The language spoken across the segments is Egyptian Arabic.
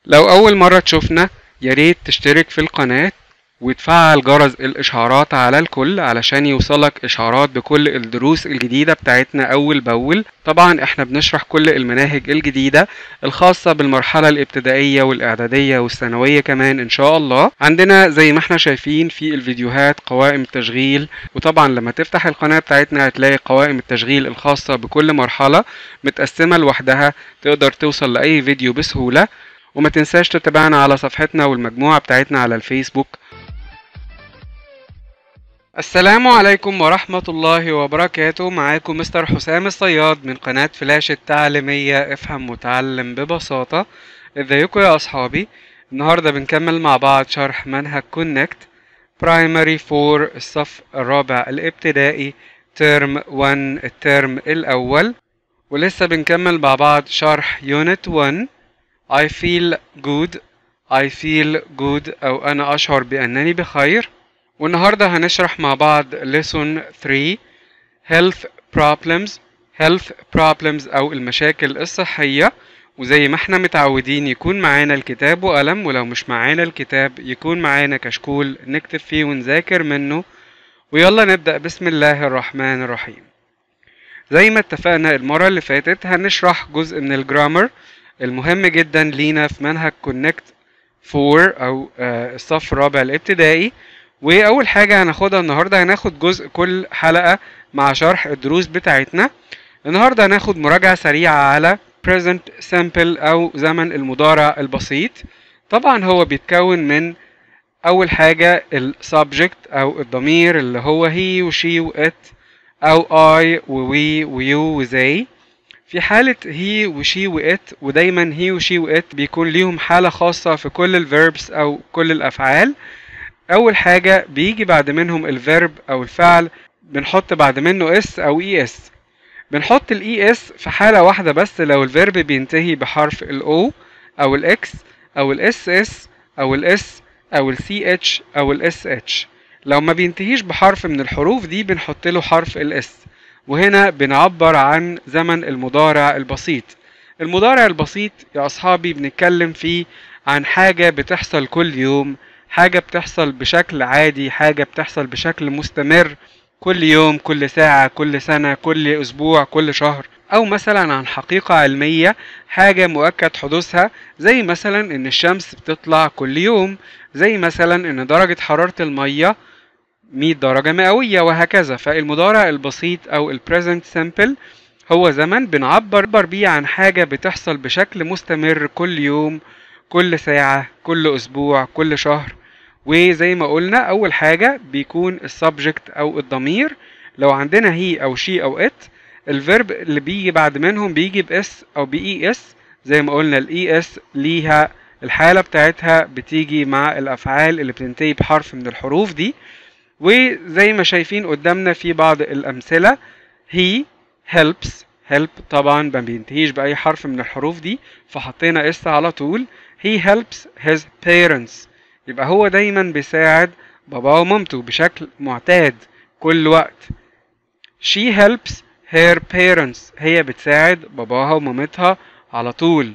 لو أول مرة تشوفنا ياريت تشترك في القناة وتفعل جرس الإشعارات على الكل علشان يوصلك إشعارات بكل الدروس الجديدة بتاعتنا أول بأول طبعا احنا بنشرح كل المناهج الجديدة الخاصة بالمرحلة الابتدائية والإعدادية والثانوية كمان إن شاء الله عندنا زي ما احنا شايفين في الفيديوهات قوائم التشغيل وطبعا لما تفتح القناة بتاعتنا هتلاقي قوائم التشغيل الخاصة بكل مرحلة متقسمة لوحدها تقدر توصل لأي فيديو بسهولة وما تنساش تتابعنا على صفحتنا والمجموعة بتاعتنا على الفيسبوك السلام عليكم ورحمة الله وبركاته معاكم مستر حسام الصياد من قناة فلاش التعليمية افهم متعلم ببساطة ازيكم يا اصحابي النهاردة بنكمل مع بعض شرح منهج كونكت برايمري فور الصف الرابع الابتدائي ترم 1 الترم الاول ولسه بنكمل مع بعض شرح يونت 1 I feel good I feel good أو أنا أشعر بأنني بخير والنهاردة هنشرح مع بعض lesson 3 health problems health problems أو المشاكل الصحية وزي ما احنا متعودين يكون معانا الكتاب وقلم ولو مش معانا الكتاب يكون معانا كشكول نكتب فيه ونذاكر منه ويلا نبدأ بسم الله الرحمن الرحيم زي ما اتفقنا المرة اللي فاتت هنشرح جزء من الجرامر المهم جدا لينا في منهج كونكت 4 او آه، الصف الرابع الابتدائي واول حاجه هناخدها النهارده هناخد جزء كل حلقه مع شرح الدروس بتاعتنا النهارده هناخد مراجعه سريعه على present simple او زمن المضارع البسيط طبعا هو بيتكون من اول حاجه السبجكت او الضمير اللي هو he وشي وات او I ووي ويو وزي في حالة هي وشي وات ودايما هي وشي وات بيكون ليهم حالة خاصة في كل الفيربس أو كل الأفعال أول حاجة بيجي بعد منهم الفيرب أو الفعل بنحط بعد منه اس أو اي اس بنحط الاي اس في حالة واحدة بس لو الفيرب بينتهي بحرف الاو أو الاكس أو الاس اس أو الاس أو السي اتش أو الاس اتش لو ما بينتهيش بحرف من الحروف دي بنحط له حرف الاس وهنا بنعبر عن زمن المضارع البسيط المضارع البسيط يا أصحابي بنتكلم فيه عن حاجة بتحصل كل يوم حاجة بتحصل بشكل عادي حاجة بتحصل بشكل مستمر كل يوم كل ساعة كل سنة كل أسبوع كل شهر أو مثلا عن حقيقة علمية حاجة مؤكد حدوثها زي مثلا إن الشمس بتطلع كل يوم زي مثلا إن درجة حرارة المية 100 درجة مئوية وهكذا فالمضارع البسيط أو ال present simple هو زمن بنعبر بيه عن حاجة بتحصل بشكل مستمر كل يوم كل ساعة كل أسبوع كل شهر وزي ما قلنا أول حاجة بيكون السبجكت أو الضمير لو عندنا هي أو شي أو ات الفيرب اللي بيجي بعد منهم بيجي باس أو بإي اس زي ما قلنا الإي اس ليها الحالة بتاعتها بتيجي مع الأفعال اللي بتنتهي بحرف من الحروف دي وزي ما شايفين قدامنا في بعض الأمثلة he helps help طبعا ما بينتهيش بأي حرف من الحروف دي فحطينا اس على طول he helps his parents يبقى هو دايما بيساعد باباه ومامته بشكل معتاد كل وقت she helps her parents هي بتساعد باباها ومامتها على طول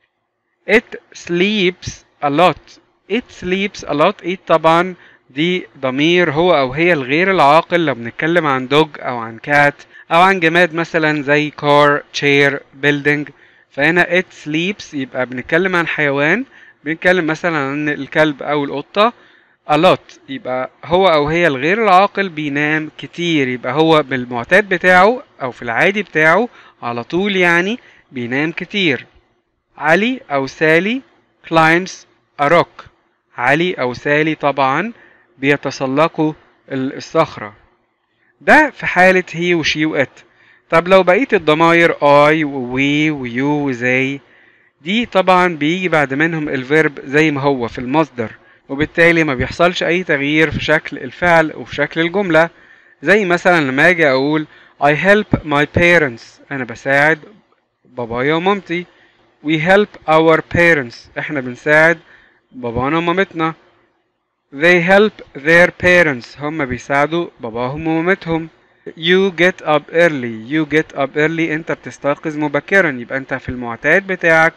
it sleeps a lot it sleeps a lot it طبعا دي ضمير هو او هي الغير العاقل لو بنتكلم عن دوج او عن كات او عن جماد مثلا زي car chair building فهنا it sleeps يبقى بنتكلم عن حيوان بنتكلم مثلا عن الكلب او القطة a lot يبقى هو او هي الغير العاقل بينام كتير يبقى هو بالمعتاد بتاعه او في العادي بتاعه على طول يعني بينام كتير علي او سالي climbs a rock علي او سالي طبعا بيتسلقوا الصخرة ده في حالة هي وشي وات طب لو بقيت الضماير I ووي ويو وزي دي طبعا بيجي بعد منهم الفيرب زي ما هو في المصدر وبالتالي ما بيحصلش أي تغيير في شكل الفعل وفي شكل الجملة زي مثلا لما أجي أقول I help my parents أنا بساعد بابايا ومامتي We help our parents إحنا بنساعد بابانا ومامتنا They help their parents هم بيساعدوا باباهم ومامتهم You get up early You get up early أنت بتستيقظ مبكرا يبقى أنت في المعتاد بتاعك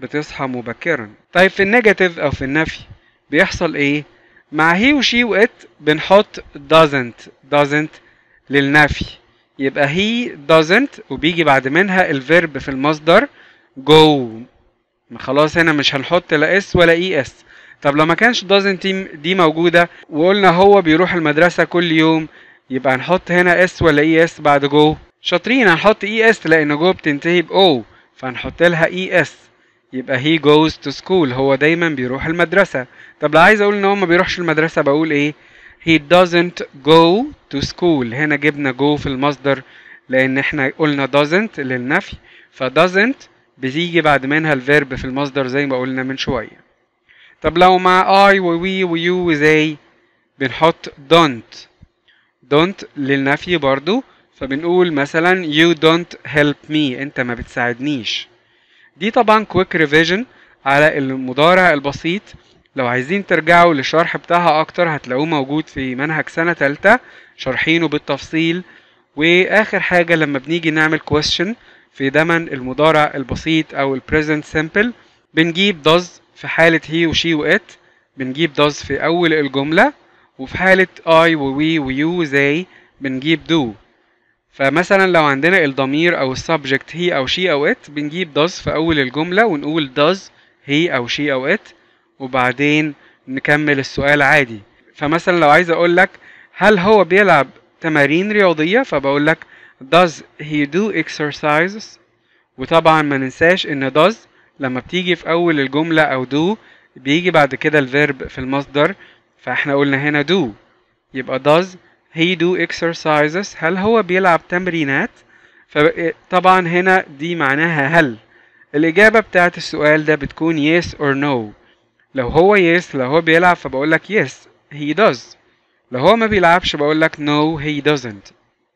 بتصحى مبكرا طيب في النيجاتيف او في النفي بيحصل ايه مع هي وشي وات بنحط doesn't doesn't للنفي يبقى he doesn't وبيجي بعد منها الفيرب في المصدر go خلاص هنا مش هنحط لا اس ولا اي اس طب لو ما كانش doesn't دي موجودة وقلنا هو بيروح المدرسة كل يوم يبقى هنحط هنا اس ولا اي اس بعد جو شاطرين هنحط اي اس لان جو بتنتهي ب او فهنحط لها اي اس يبقى he goes to school هو دايما بيروح المدرسة طب لو عايز اقول ان هو ما بيروحش المدرسة بقول ايه he doesn't go to school هنا جبنا go في المصدر لان احنا قلنا doesn't للنفي ف doesn't بتيجي بعد منها الفيرب في المصدر زي ما قلنا من شوية طب لو مع I و we و you و they بنحط don't don't للنفي برضو فبنقول مثلا you don't help me انت ما بتساعدنيش دي طبعا quick revision على المضارع البسيط لو عايزين ترجعوا للشرح بتاعها اكتر هتلاقوه موجود في منهج سنة تالتة شارحينه بالتفصيل واخر حاجة لما بنيجي نعمل question في دمن المضارع البسيط او ال present simple بنجيب does في حالة he و she و it بنجيب does في اول الجملة وفي حالة I و we و you و they بنجيب do فمثلا لو عندنا الضمير او السبجكت he او she او it بنجيب does في اول الجملة ونقول does he او she او it وبعدين نكمل السؤال عادي فمثلا لو عايز اقول لك هل هو بيلعب تمارين رياضية فبقول لك does he do exercises وطبعا ما ننساش ان does لما بتيجي في اول الجملة او do بيجي بعد كده الفيرب في المصدر فاحنا قلنا هنا do يبقى does he do exercises هل هو بيلعب تمرينات فطبعا هنا دي معناها هل الإجابة بتاعت السؤال ده بتكون yes or no لو هو yes لو هو بيلعب فبقول لك yes he does لو هو ما بيلعبش بقول لك no he doesn't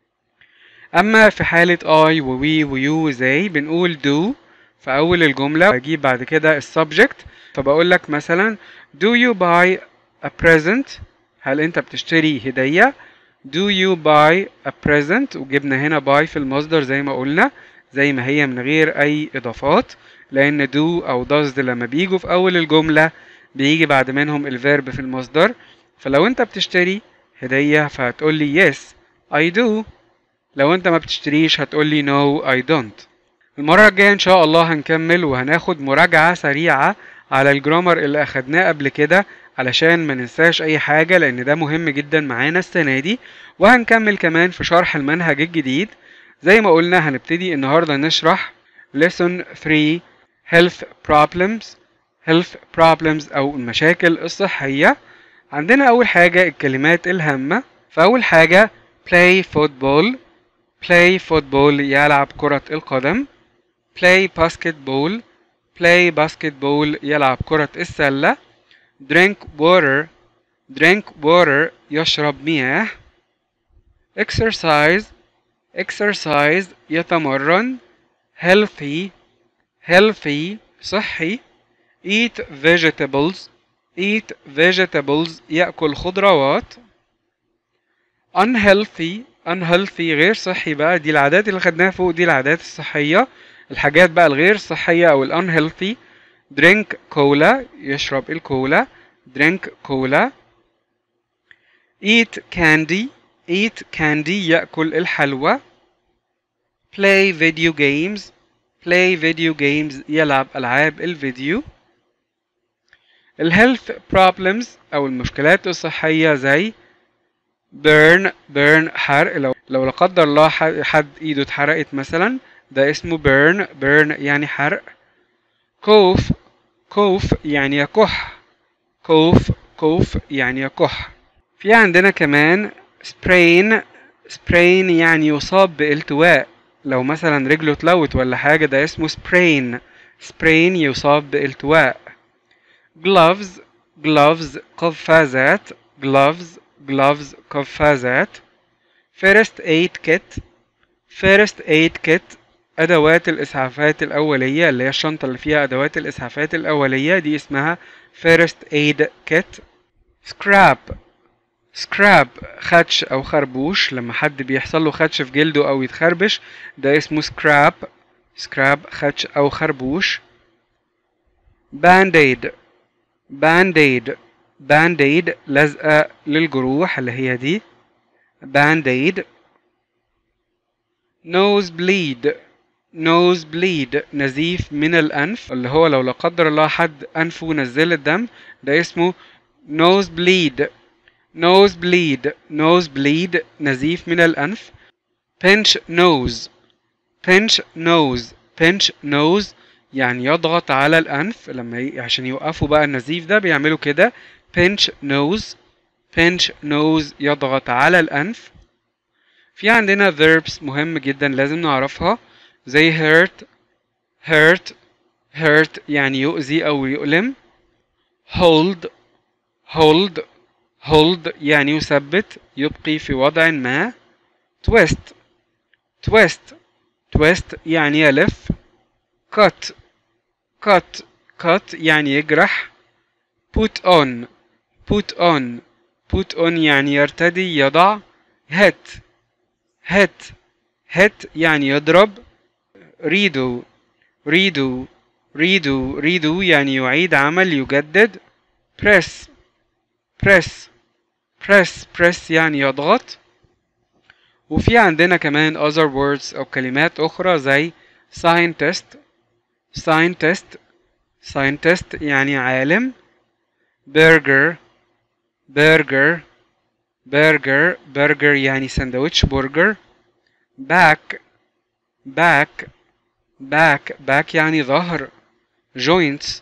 أما في حالة I و we و you و they بنقول do في أول الجملة بجيب بعد كده السبجكت فبقول لك مثلا do you buy a present هل أنت بتشتري هدية do you buy a present وجبنا هنا buy في المصدر زي ما قلنا زي ما هي من غير أي إضافات لأن do أو does لما بيجوا في أول الجملة بيجي بعد منهم الفيرب في المصدر فلو أنت بتشتري هدية فهتقول لي yes I do لو أنت ما بتشتريش هتقول لي no I don't المرة الجاية إن شاء الله هنكمل وهناخد مراجعة سريعة على الجرامر اللي أخدناه قبل كده علشان ما ننساش أي حاجة لأن ده مهم جدا معانا السنة دي وهنكمل كمان في شرح المنهج الجديد زي ما قلنا هنبتدي النهاردة نشرح lesson 3 health problems health problems أو المشاكل الصحية عندنا أول حاجة الكلمات الهامة فأول حاجة play football play football يلعب كرة القدم play basketball play basketball يلعب كرة السلة drink water drink water يشرب مياه exercise exercise يتمرن healthy healthy صحي eat vegetables eat vegetables يأكل خضروات unhealthy unhealthy غير صحي بقى دي العادات اللي خدناها فوق دي العادات الصحية الحاجات بقى الغير صحية أو ال unhealthy drink كولا يشرب الكولا drink كولا eat candy eat candy يأكل الحلوى play video games play video games يلعب ألعاب الفيديو الهيلث problems أو المشكلات الصحية زي burn burn حرق لو لو لا قدر الله حد ايده اتحرقت مثلا ده اسمه burn burn يعني حرق cough cough يعني يكح cough cough يعني يكح في عندنا كمان sprain sprain يعني يصاب بالتواء لو مثلا رجله اتلوت ولا حاجة ده اسمه sprain sprain يصاب بالتواء gloves gloves قفازات gloves gloves قفازات first aid kit first aid kit أدوات الإسعافات الأولية اللي هي الشنطة اللي فيها أدوات الإسعافات الأولية دي اسمها first aid kit scrap scrap خدش أو خربوش لما حد بيحصل له خدش في جلده أو يتخربش ده اسمه scrap scrap خدش أو خربوش band-aid band-aid band-aid لزقة للجروح اللي هي دي band-aid nose bleed nose bleed نزيف من الأنف اللي هو لو لا قدر الله حد أنفه نزل الدم ده اسمه nose bleed nose bleed nose bleed نزيف من الأنف pinch nose pinch nose pinch nose يعني يضغط على الأنف لما ي... عشان يوقفوا بقى النزيف ده بيعملوا كده pinch nose pinch nose يضغط على الأنف في عندنا verbs مهم جدا لازم نعرفها زي hurt hurt hurt يعني يؤذي أو يؤلم hold hold hold يعني يثبت يبقي في وضع ما twist twist twist يعني يلف cut cut cut يعني يجرح put on put on put on يعني يرتدي يضع hit hit hit يعني يضرب redo redo redo redo يعني يعيد عمل يجدد press press press press يعني يضغط وفي عندنا كمان other words أو كلمات أخرى زي scientist scientist scientist يعني عالم burger burger burger burger يعني سندوتش برجر back back back back يعني ظهر joints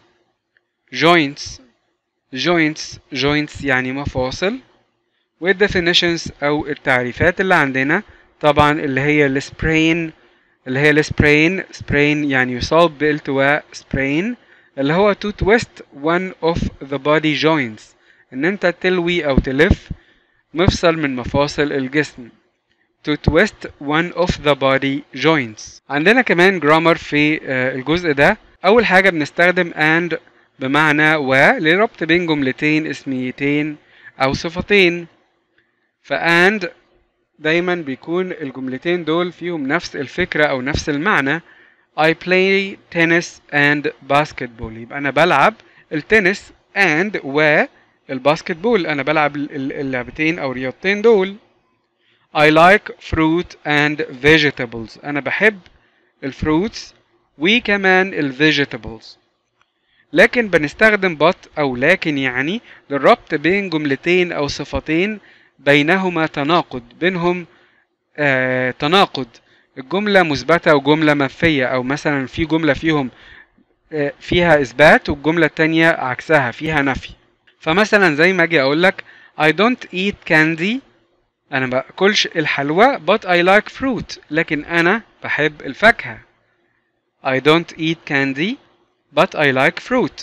joints joints joints يعني مفاصل والدefinitions أو التعريفات اللي عندنا طبعا اللي هي السبرين اللي هي السبرين sprain يعني يصاب بالتواء sprain اللي هو to twist one of the body joints ان انت تلوي او تلف مفصل من مفاصل الجسم to twist one of the body joints عندنا كمان grammar في الجزء ده اول حاجة بنستخدم and بمعنى و لربط بين جملتين اسميتين او صفتين ف and دايما بيكون الجملتين دول فيهم نفس الفكرة او نفس المعنى I play tennis and basketball يبقى انا بلعب التنس and والباسكتبول انا بلعب اللعبتين او الرياضتين دول I like fruit and vegetables انا بحب الفروتس وكمان الفيجيتابلز لكن بنستخدم but او لكن يعني للربط بين جملتين او صفتين بينهما تناقض بينهم آه تناقض الجملة مثبتة وجملة منفية أو مثلا في جملة فيهم آه فيها إثبات والجملة التانية عكسها فيها نفي فمثلا زي ما أجي أقول لك I don't eat candy أنا ما باكلش الحلوى but I like fruit لكن أنا بحب الفاكهة I don't eat candy but I like fruit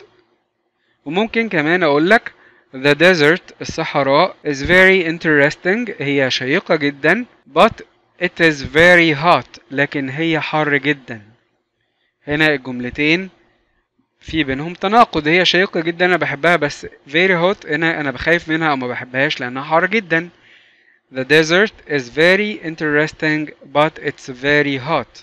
وممكن كمان أقول لك The desert الصحراء is very interesting هي شيقة جدا but it is very hot لكن هي حر جدا هنا الجملتين في بينهم تناقض هي شيقة جدا أنا بحبها بس very hot هنا أنا بخاف منها أو ما بحبهاش لأنها حر جدا The desert is very interesting but it's very hot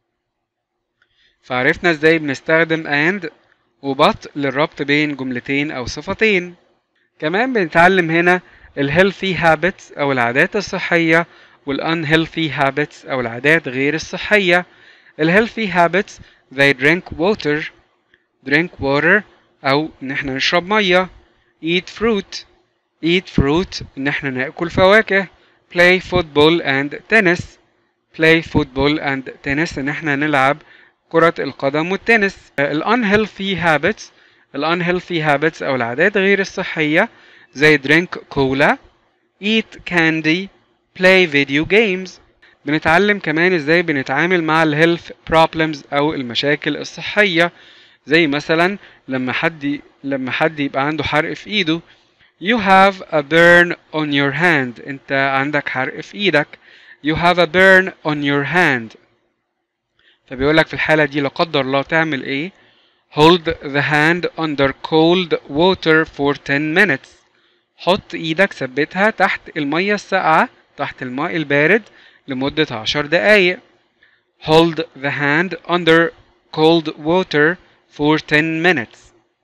فعرفنا ازاي بنستخدم and وبط للربط بين جملتين أو صفتين كمان بنتعلم هنا ال healthy habits أو العادات الصحية وال unhealthy habits أو العادات غير الصحية ال healthy habits they drink water drink water أو إن احنا نشرب مية eat fruit eat fruit إن احنا ناكل فواكه play football and tennis play football and tennis إن احنا نلعب كرة القدم والتنس ال unhealthy habits ال unhealthy habits أو العادات غير الصحية زي drink cola eat candy play video games بنتعلم كمان ازاي بنتعامل مع ال health problems أو المشاكل الصحية زي مثلا لما حد لما حد يبقى عنده حرق في ايده you have a burn on your hand انت عندك حرق في ايدك you have a burn on your hand فبيقول لك في الحالة دي لا قدر الله تعمل ايه hold the hand under cold water for 10 minutes حط ايدك ثبتها تحت المية الساقعة تحت الماء البارد لمدة عشر دقايق hold the hand under cold water for 10 minutes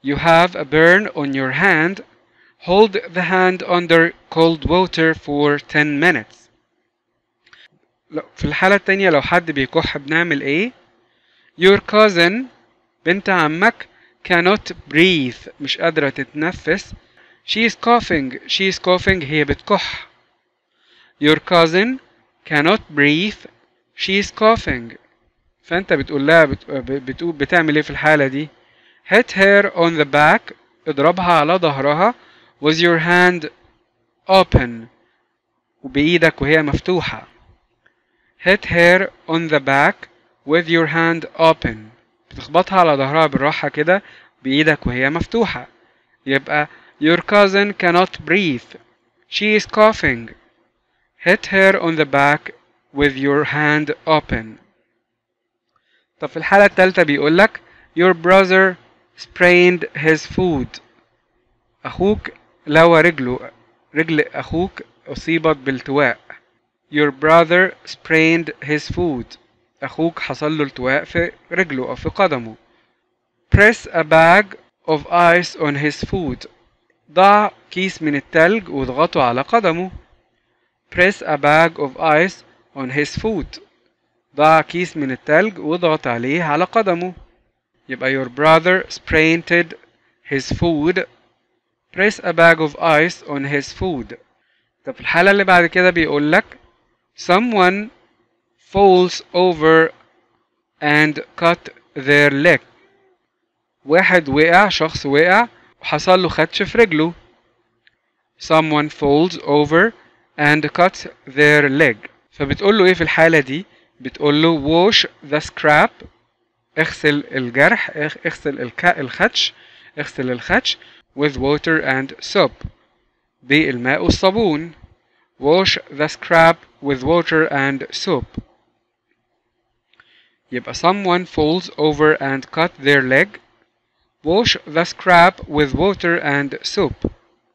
You have a burn on your hand. Hold the hand under cold water for 10 minutes. لو- في الحالة التانية لو حد بيكح بنعمل ايه؟ Your cousin بنت عمك cannot breathe مش قادرة تتنفس She is coughing She is coughing هي بتكح Your cousin cannot breathe She is coughing فأنت بتقول لها بت... بتقول بتعمل ايه في الحالة دي Hit her on the back اضربها على ظهرها with your hand open وبإيدك وهي مفتوحة Hit her on the back with your hand open بتخبطها على ظهرها بالراحة كده بإيدك وهي مفتوحة يبقى Your cousin cannot breathe She is coughing Hit her on the back with your hand open طب في الحالة التالتة بيقولك Your brother sprained his foot أخوك لوى رجله رجل أخوك أصيبت بالتواء Your brother sprained his foot أخوك حصل له التواء في رجله أو في قدمه Press a bag of ice on his foot ضع كيس من التلج واضغطه على قدمه Press a bag of ice on his foot ضع كيس من التلج واضغط عليه على قدمه يبقى your brother sprained his foot Press a bag of ice on his foot طب في الحالة اللي بعد كده بيقول لك Someone falls over and cut their leg واحد وقع شخص وقع وحصل له خدش في رجله Someone falls over and cut their leg فبتقول له ايه في الحالة دي بتقول له wash the scrap اغسل الجرح اغ- اغسل الك- الخدش اغسل الخدش with water and soap بالماء والصابون wash the scrap with water and soap يبقى someone falls over and cut their leg wash the scrap with water and soap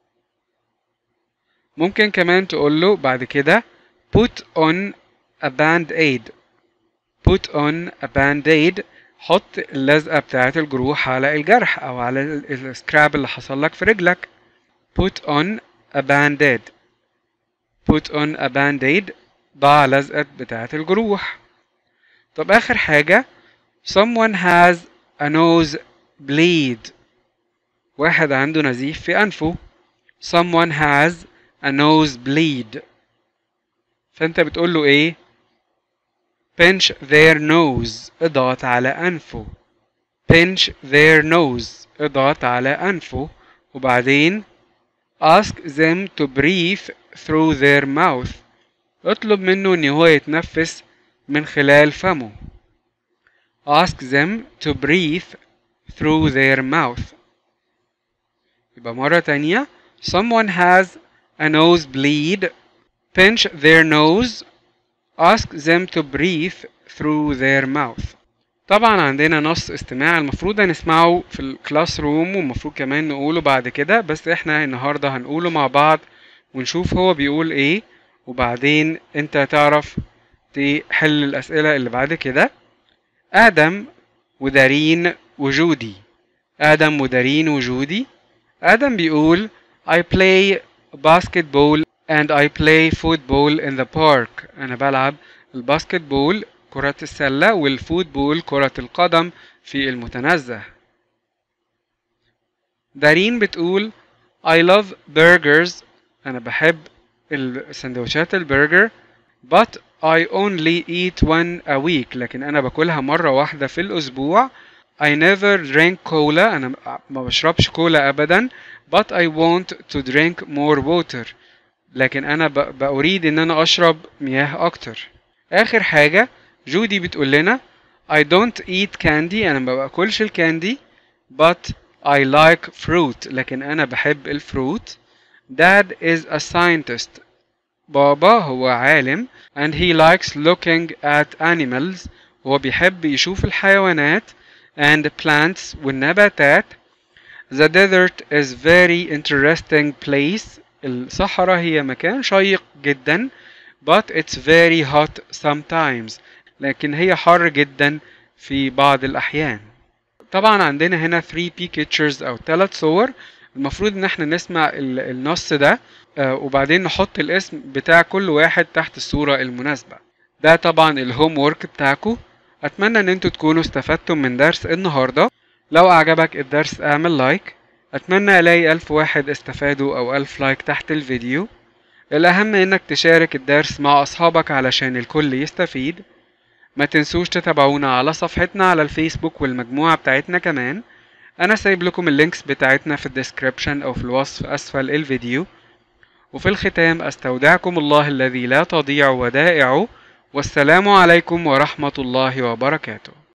ممكن كمان تقول له بعد كده put on a band-aid put on a band-aid حط اللزقة بتاعت الجروح على الجرح أو على ال- السكراب اللي حصل لك في رجلك put on a band-aid put on a band-aid ضع لزقة بتاعت الجروح طب آخر حاجة someone has a nose bleed واحد عنده نزيف في أنفه someone has a nose bleed فأنت بتقول له إيه pinch their nose اضغط على أنفه pinch their nose اضغط على أنفه وبعدين ask them to breathe through their mouth اطلب منه ان هو يتنفس من خلال فمه ask them to breathe through their mouth يبقى مرة تانية someone has a nosebleed pinch their nose ask them to breathe through their mouth طبعا عندنا نص استماع المفروض هنسمعه في الكلاس روم ومفروض كمان نقوله بعد كده بس احنا النهاردة هنقوله مع بعض ونشوف هو بيقول ايه وبعدين انت تعرف تحل الأسئلة اللي بعد كده آدم ودارين وجودي آدم ودارين وجودي آدم بيقول I play basketball and I play football in the park أنا بلعب الباسكت بول كرة السلة والفوتبول كرة القدم في المتنزه دارين بتقول I love burgers أنا بحب السندوتشات البرجر but I only eat one a week لكن أنا باكلها مرة واحدة في الأسبوع I never drink cola أنا ما بشربش كولا أبدا but I want to drink more water لكن أنا ب- بأريد إن أنا أشرب مياه أكتر آخر حاجة جودي بتقول لنا I don't eat candy أنا ما باكلش الكاندي but I like fruit لكن أنا بحب الفروت Dad is a scientist بابا هو عالم and he likes looking at animals هو بيحب يشوف الحيوانات and plants والنباتات The desert is very interesting place الصحراء هي مكان شيق جدا but it's very hot sometimes لكن هي حر جدا في بعض الأحيان طبعا عندنا هنا 3 pictures او 3 صور المفروض ان احنا نسمع ال- النص ده آه، وبعدين نحط الاسم بتاع كل واحد تحت الصورة المناسبة ده طبعا الهوم وورك بتاعكو اتمنى ان انتوا تكونوا استفدتم من درس النهاردة لو اعجبك الدرس اعمل لايك اتمنى الاقي الف واحد استفادوا او الف لايك تحت الفيديو الاهم انك تشارك الدرس مع اصحابك علشان الكل يستفيد ما تنسوش تتابعونا على صفحتنا على الفيسبوك والمجموعة بتاعتنا كمان انا سايب لكم اللينكس بتاعتنا في الديسكريبشن او في الوصف اسفل الفيديو وفي الختام استودعكم الله الذي لا تضيع ودائعه والسلام عليكم ورحمة الله وبركاته